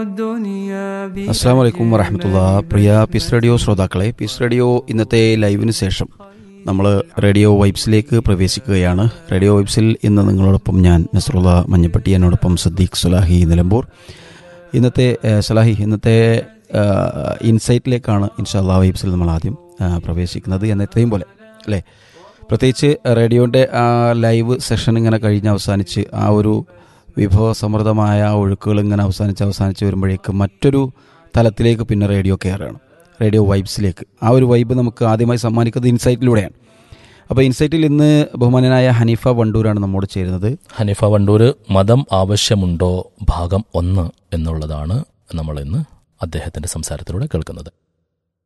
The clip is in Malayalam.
الدنيا അസ്സാം വലൈക്കും വറഹമത്തുള്ള പ്രിയ പീസ് റേഡിയോ ശ്രോതാക്കളെ പീസ് റേഡിയോ ഇന്നത്തെ ലൈവിന് ശേഷം നമ്മൾ റേഡിയോ വൈബ്സിലേക്ക് പ്രവേശിക്കുകയാണ് റേഡിയോ വൈബ്സിൽ ഇന്ന് നിങ്ങളോടൊപ്പം ഞാൻ നസറുള്ള മഞ്ഞപ്പട്ടി എന്നോടൊപ്പം സദ്ദീഖ് സുലാഹി നിലമ്പൂർ ഇന്നത്തെ ഏഹ്, സലാഹി ഇന്നത്തെ ഏഹ്, ഇൻസൈറ്റിലേക്കാണ് ഇൻഷാല്ലാ വൈബ്സിൽ നമ്മൾ ആദ്യം ഏഹ്, പ്രവേശിക്കുന്നത് എന്നത്തെയും പോലെ അല്ലേ പ്രത്യേകിച്ച് റേഡിയോൻ്റെ ആ ലൈവ് സെഷൻ ഇങ്ങനെ കഴിഞ്ഞ് അവസാനിച്ച് ആ ഒരു വിഭവസമൃദ്ധമായ ആ ഒഴുക്കുകൾ ഇങ്ങനെ അവസാനിച്ച് അവസാനിച്ച് വരുമ്പോഴേക്ക് മറ്റൊരു തലത്തിലേക്ക് പിന്നെ റേഡിയോ കയറുകയാണ് റേഡിയോ വൈബ്സിലേക്ക് ആ ഒരു വൈബ് നമുക്ക് ആദ്യമായി സമ്മാനിക്കുന്നത് ഇൻസൈറ്റിലൂടെയാണ് അപ്പോൾ ഇൻസൈറ്റിൽ ഇന്ന് ബഹുമാനനായ ഹനീഫ വണ്ടൂരാണ് നമ്മോട് ചേരുന്നത് ഹനീഫ വണ്ടൂർ മതം ആവശ്യമുണ്ടോ ഭാഗം ഒന്ന് എന്നുള്ളതാണ് നമ്മൾ ഇന്ന് അദ്ദേഹത്തിന്റെ സംസാരത്തിലൂടെ കേൾക്കുന്നത്